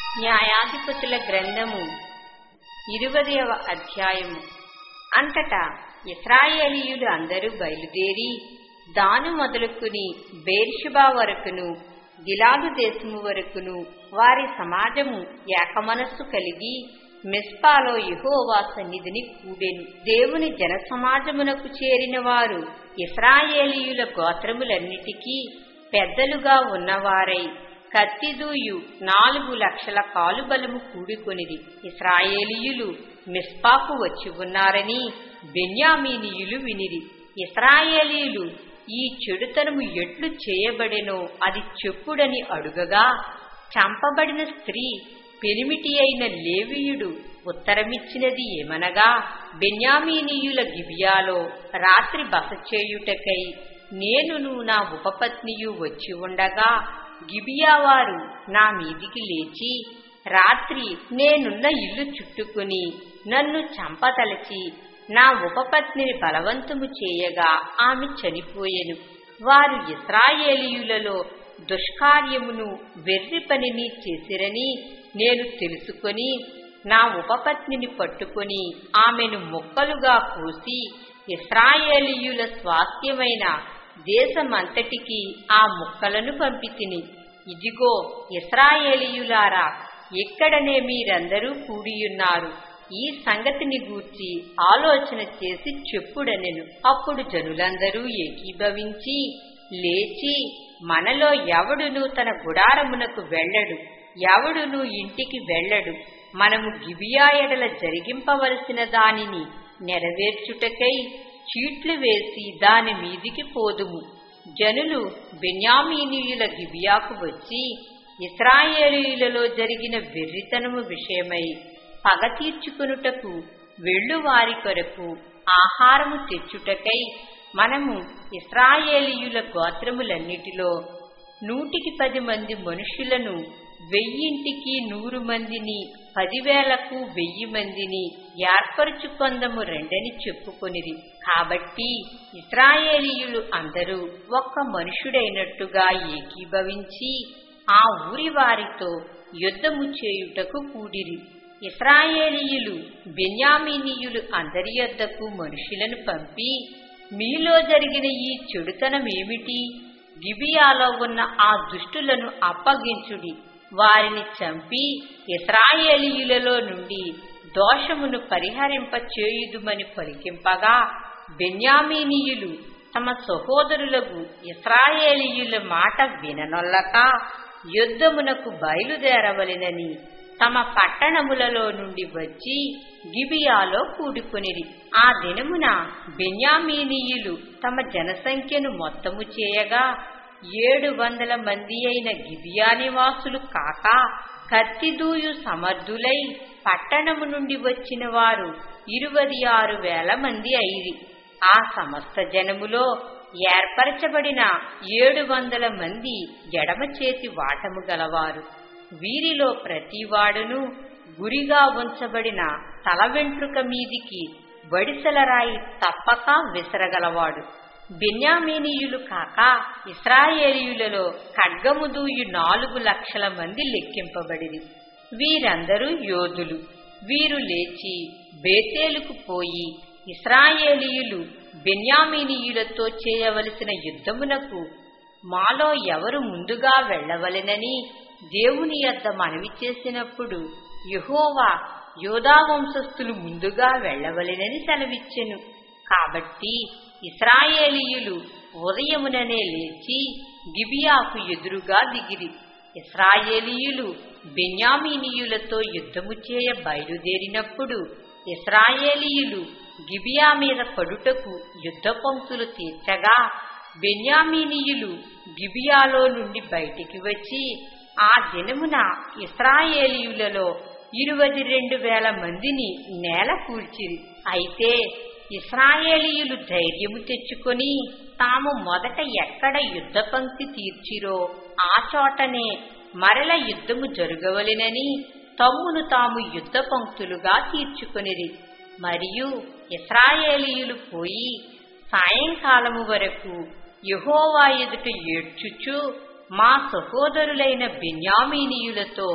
న్యాయాధిపతుల గ్రంథము ఇరువదవ అధ్యాయము అంతటా ఇస్రాయేలీయులు అందరూ బయలుదేరి దాను మొదలుకుని బేర్షుబా వరకును గిలాదు దేశము వరకును వారి సమాజము ఏకమనస్సు కలిగి మిస్పాలో యెహోవా సన్నిధిని కూడెను దేవుని జన సమాజమునకు చేరిన వారు ఇస్రాయేలీయుల గోత్రములన్నిటికీ పెద్దలుగా ఉన్నవారై కత్తిదూయు నాలుగు లక్షల కాలుబలము కూడుకొనిది ఇస్రాయేలీయులు మిస్పాకు వచ్చి ఉన్నారని బెన్యామీనీయులు వినిరి ఇస్రాయేలీయులు ఈ చెడుతనము ఎట్లు చేయబడెనో అది చెప్పుడని అడుగగా చంపబడిన స్త్రీ పెనిమిటి అయిన లేవీయుడు ఉత్తరమిచ్చినది ఏమనగా బెన్యామీనీయుల గిబియాలో రాత్రి బస చేయుటకై నేనును నా ఉపపత్నియు వచ్చి ఉండగా గిబియా వారు నా మీదికి లేచి రాత్రి నేనున్న ఇల్లు చుట్టుకుని నన్ను చంపతలచి నా ఉపపత్నిని బలవంతము చేయగా ఆమె చనిపోయెను వారు ఇస్రాయేలీయులలో దుష్కార్యమును వెర్రి పనిని చేసిరని నేను తెలుసుకొని నా ఉపపత్నిని పట్టుకొని ఆమెను ముక్కలుగా కోసి ఇస్రాయేలీయుల స్వాస్థ్యమైన దేశమంతటికి ఆ ముక్కలను పంపితిని ఇదిగో ఇస్రాయేలీయులారా ఎక్కడనే మీరందరూ కూడియున్నారు ఈ సంగతిని గూర్చి ఆలోచన చేసి చెప్పుడనెను అప్పుడు జనులందరూ ఏకీభవించి లేచి మనలో ఎవడును తన గుడారమునకు వెళ్ళడు ఎవడును ఇంటికి వెళ్ళడు మనము గిబియా ఎడల జరిగింపవలసిన దానిని నెరవేర్చుటకై చీట్లు వేసి దాని మీదికి పోదుము జనులు బెన్యామీనీయుల గిబియాకు వచ్చి ఇస్రాయేలీయులలో జరిగిన వెర్రితనము విషయమై పగ తీర్చుకునుటకు వెళ్ళు వారి కొరకు ఆహారము తెచ్చుటకై మనము ఇస్రాయేలీయుల గోత్రములన్నిటిలో నూటికి పది మంది మనుషులను వెయ్యింటికి నూరు మందిని పదివేలకు వెయ్యి మందిని ఏర్పరుచుకొందము రెండని చెప్పుకొనిది కాబట్టి ఇస్రాయేలీయులు అందరూ ఒక్క మనుషుడైనట్టుగా ఏకీభవించి ఆ ఊరి వారితో యుద్ధము చేయుటకు కూడిరి ఇస్రాయేలీయులు బెన్యామీనీయులు అందరి యొద్దకు మనుషులను పంపి మీలో జరిగిన ఈ చెడుతనమేమిటి గిబియాలో ఉన్న ఆ దుష్టులను అప్పగించుడి వారిని చంపి ఇస్రాయేలీయులలో నుండి దోషమును పరిహరింప చేయుదుమని పలికింపగా బెన్యామీనీయులు తమ సహోదరులకు ఇస్రాయేలీయుల మాట విననొల్లక యుద్ధమునకు బయలుదేరవలెనని తమ పట్టణములలో నుండి వచ్చి గిబియాలో కూడుకొనిరి ఆ దినమున బెన్యామీనీయులు తమ జనసంఖ్యను మొత్తము చేయగా ఏడు వందల మంది అయిన గిబియా నివాసులు కాక కత్తిదూయు సమర్థులై పట్టణము నుండి వచ్చిన వారు ఇరువై ఆరు వేల మంది అయిరి ఆ సమస్త జనములో ఏర్పరచబడిన ఏడు వందల మంది ఎడమ చేతి వాటము గలవారు వీరిలో ప్రతివాడును గురిగా ఉంచబడిన తల వెంట్రుక మీదికి వడిసెలరాయి తప్పక విసరగలవాడు బెన్యామీనీయులు కాక ఇస్రాయేలీయులలో ఖడ్గము దూయు నాలుగు లక్షల మంది లెక్కింపబడిరి వీరందరూ యోధులు వీరు లేచి బేతేలుకు పోయి ఇస్రాయేలీయులు బెన్యామీనీయులతో చేయవలసిన యుద్ధమునకు మాలో ఎవరు ముందుగా వెళ్లవలెనని దేవుని యొద్ద మనవి చేసినప్పుడు యహోవా యోధా వంశస్థులు ముందుగా వెళ్లవలెనని సెలవిచ్చెను కాబట్టి ఇస్రాయేలీయులు ఉదయముననే లేచి గిబియాకు ఎదురుగా దిగిరి ఇస్రాయేలీయులు బెన్యామీనీయులతో యుద్ధము చేయ బయలుదేరినప్పుడు ఇస్రాయేలీయులు గిబియా మీద పడుటకు యుద్ధ పంక్తులు తీర్చగా బెన్యామీనీయులు గిబియాలో నుండి బయటికి వచ్చి ఆ దినమున ఇస్రాయేలీయులలో ఇరువై రెండు వేల మందిని నేల కూల్చిరి అయితే ఇస్రాయేలీయులు ధైర్యము తెచ్చుకొని తాము మొదట ఎక్కడ యుద్ధ పంక్తి తీర్చిరో ఆ చోటనే మరల యుద్ధము జరగవలెనని తమ్మును తాము యుద్ధ పంక్తులుగా తీర్చుకొనిరి మరియు ఇస్రాయేలీయులు పోయి సాయంకాలము వరకు యహోవా ఎదుట ఏడ్చుచు మా సహోదరులైన బెన్యామీనీయులతో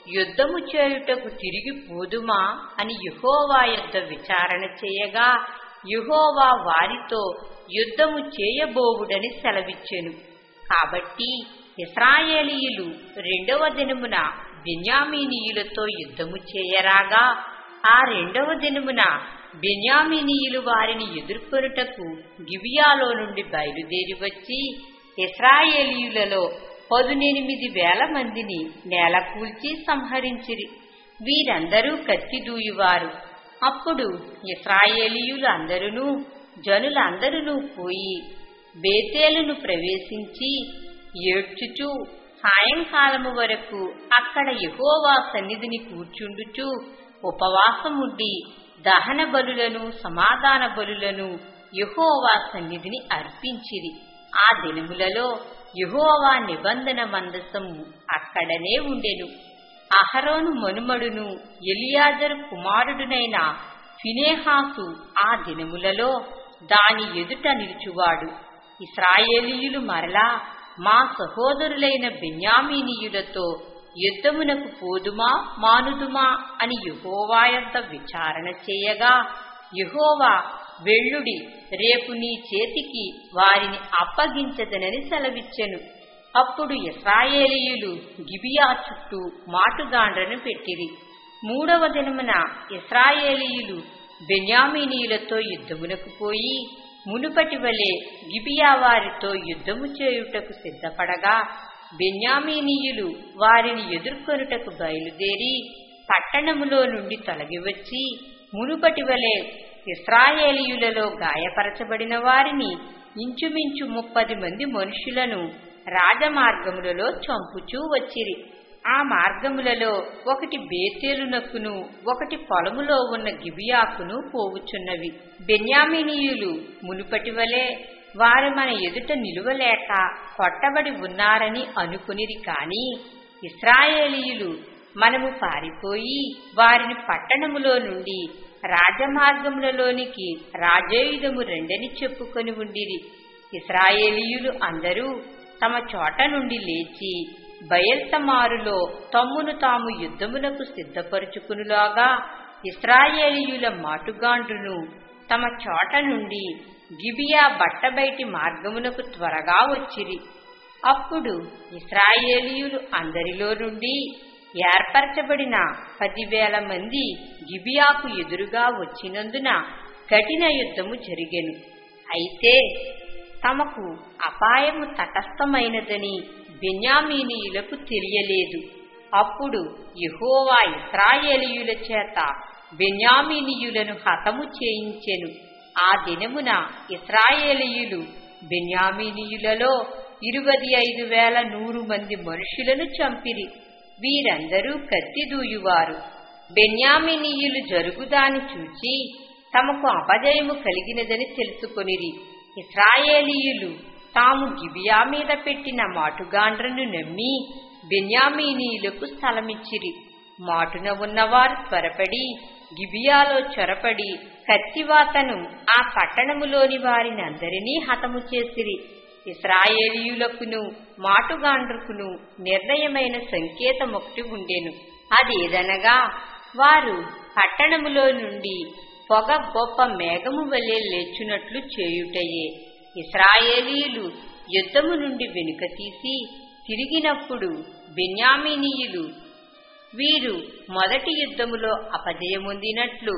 యుద్ధము చేయుటకు తిరిగి పోదుమా అని యుహోవా యొద్ద విచారణ చేయగా యుహోవా వారితో యుద్ధము చేయబోవుడని సెలవిచ్చెను కాబట్టి ఇస్రాయేలీయులు రెండవ దినమున బెన్యామీనీయులతో యుద్ధము చేయరాగా ఆ రెండవ దినమున బెన్యామీనీయులు వారిని ఎదుర్కొనుటకు గిబియాలో నుండి బయలుదేరి వచ్చి ఇస్రాయేలీయులలో పదునెనిమిది వేల మందిని నేలకూల్చి సంహరించిరి వీరందరూ కత్తి దూయువారు అప్పుడు ఇస్రాయేలీయులు అందరూ జనులందరూ పోయి బేతేలును ప్రవేశించి ఏడ్చుచూ సాయంకాలము వరకు అక్కడ యహోవా సన్నిధిని కూర్చుండుచు ఉపవాసముండి దహన బలులను సమాధాన బలులను యహోవా సన్నిధిని అర్పించిరి ఆ దినములలో యహోవా నిబంధన మందసము అక్కడనే ఉండెను అహరోను మనుమడును ఎలియాజరు కుమారుడునైన ఫినేహాసు ఆ దినములలో దాని ఎదుట నిలుచువాడు ఇస్రాయేలీయులు మరలా మా సహోదరులైన బెన్యామీనీయులతో యుద్ధమునకు పోదుమా మానుదుమా అని యహోవా యొద్ద విచారణ చేయగా యహోవా వెళ్ళుడి రేపు నీ చేతికి వారిని అప్పగించదనని సెలవిచ్చెను అప్పుడు ఇస్రాయేలీయులు గిబియా చుట్టూ మాటుగాండ్రను పెట్టిరి మూడవ దినమున ఇస్రాయేలీయులు బెన్యామీనీయులతో యుద్ధమునకు పోయి మునుపటి వలె గిబియా వారితో యుద్ధము చేయుటకు సిద్ధపడగా బెన్యామీనీయులు వారిని ఎదుర్కొనుటకు బయలుదేరి పట్టణములో నుండి తొలగి వచ్చి మునుపటి వలె ఇస్రాయేలీయులలో గాయపరచబడిన వారిని ఇంచుమించు ముప్పది మంది మనుషులను రాజమార్గములలో చంపుచూ వచ్చిరి ఆ మార్గములలో ఒకటి బేతేలునకును ఒకటి పొలములో ఉన్న గిబియాకును పోవుచున్నవి బెన్యామినీయులు మునుపటి వలె వారు మన ఎదుట నిలువలేక కొట్టబడి ఉన్నారని అనుకునిరి కాని ఇస్రాయేలీయులు మనము పారిపోయి వారిని పట్టణములో నుండి రాజమార్గములలోనికి రాజేయుధము రెండని చెప్పుకొని ఉండిరి ఇస్రాయేలీయులు అందరూ తమ చోట నుండి లేచి బయల్తమారులో తమ్మును తాము యుద్ధమునకు సిద్ధపరుచుకునులాగా ఇస్రాయేలీయుల మాటుగాండ్రును తమ చోట నుండి గిబియా బట్టబయటి మార్గమునకు త్వరగా వచ్చిరి అప్పుడు ఇస్రాయేలీయులు అందరిలో నుండి ఏర్పరచబడిన పదివేల మంది గిబియాకు ఎదురుగా వచ్చినందున కఠిన యుద్ధము జరిగెను అయితే తమకు అపాయము తటస్థమైనదని బెన్యామీనీయులకు తెలియలేదు అప్పుడు యహోవా ఇస్రాయేలీయుల చేత బెన్యామీనీయులను హతము చేయించెను ఆ దినమున ఇస్రాయేలీయులు బెన్యామీనీయులలో ఇరువది ఐదు వేల నూరు మంది మనుషులను చంపిరి వీరందరూ కత్తి దూయువారు బెన్యామినీయులు జరుగుదాని చూచి తమకు అపజయము కలిగినదని తెలుసుకొనిరి ఇస్రాయేలీయులు తాము గిబియా మీద పెట్టిన మాటుగాండ్రను నమ్మి బెన్యామీనీయులకు స్థలమిచ్చిరి మాటున ఉన్నవారు త్వరపడి గిబియాలో చొరపడి కత్తివాతను ఆ పట్టణములోని వారిని అందరినీ హతము చేసిరి ఇస్రాయేలీయులకును మాటుగాండ్రుకును నిర్ణయమైన సంకేతమొకటి ఉండెను అదేదనగా వారు పట్టణములో నుండి పొగ గొప్ప మేఘము వలె లేచునట్లు చేయుటయే ఇస్రాయేలీయులు యుద్ధము నుండి వెనుక తీసి తిరిగినప్పుడు బెన్యామినీయులు వీరు మొదటి యుద్ధములో అపజయమొందినట్లు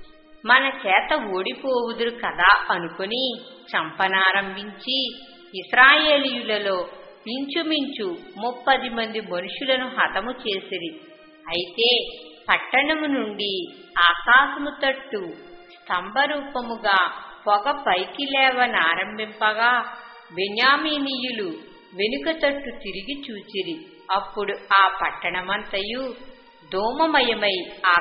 మన చేత ఓడిపోవుదురు కదా అనుకుని చంపనారంభించి ఇస్రాయేలీయులలో ఇంచుమించు ముప్పది మంది మనుషులను హతము చేసిరి అయితే పట్టణము నుండి ఆకాశము తట్టు స్తంభరూపముగా పొగ పైకి లేవనారంభింపగా బెన్యామీనీయులు వెనుక తట్టు తిరిగి చూచిరి అప్పుడు ఆ పట్టణమంతయు దోమమయమై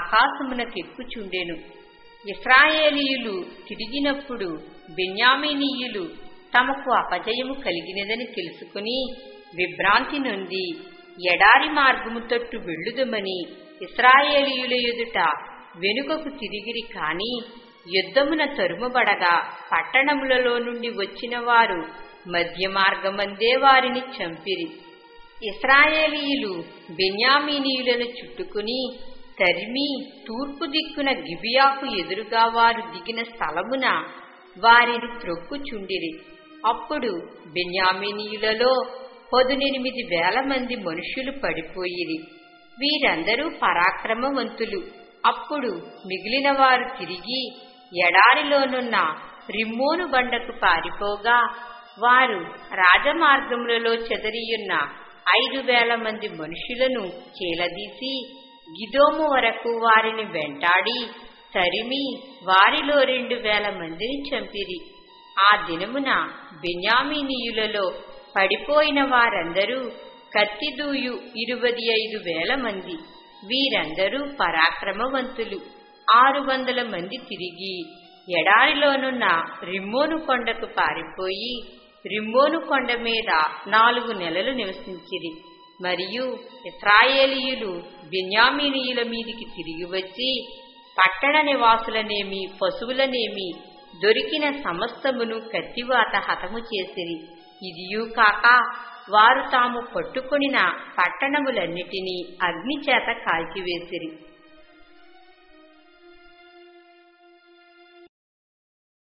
ఆకాశమునకెక్కుచుండెను ఇస్రాయేలీయులు తిరిగినప్పుడు బెన్యామీనీయులు తమకు అపజయము కలిగినదని తెలుసుకుని విభ్రాంతి నుండి ఎడారి మార్గము తట్టు వెళ్ళుదమని ఇస్రాయేలీయుల ఎదుట వెనుకకు తిరిగిరి కాని యుద్ధమున తరుమబడగా పట్టణములలో నుండి వచ్చిన వారు మధ్య మార్గమందే వారిని చంపిరి ఇస్రాయేలీయులు బెన్యామీనీయులను చుట్టుకుని తరిమి తూర్పు దిక్కున గిబియాకు ఎదురుగా వారు దిగిన స్థలమున వారిని త్రొక్కుచుండిరి అప్పుడు బెన్యామినీయులలో పదునెనిమిది వేల మంది మనుషులు పడిపోయిరి వీరందరూ పరాక్రమవంతులు అప్పుడు మిగిలిన వారు తిరిగి ఎడారిలోనున్న రిమ్మోను బండకు పారిపోగా వారు రాజమార్గములలో చెదరియున్న ఐదు వేల మంది మనుషులను చీలదీసి గిదోము వరకు వారిని వెంటాడి తరిమి వారిలో రెండు వేల మందిని చంపిరి ఆ దినమున బెన్యామీనీయులలో పడిపోయిన వారందరూ కత్తిదూయు ఇరువది ఐదు వేల మంది వీరందరూ పరాక్రమవంతులు ఆరు వందల మంది తిరిగి ఎడారిలోనున్న రిమ్మోను కొండకు పారిపోయి రిమ్మోను కొండ మీద నాలుగు నెలలు నివసించిరి మరియు ఇస్రాయేలీయులు బెన్యామీనీయుల మీదికి తిరిగి వచ్చి పట్టణ నివాసులనేమి పశువులనేమి దొరికిన సమస్తమును కత్తివాత హతము చేసిరి ఇదియూ కాక వారు తాము పట్టుకొనిన పట్టణములన్నిటినీ అగ్నిచేత కాల్చివేసిరి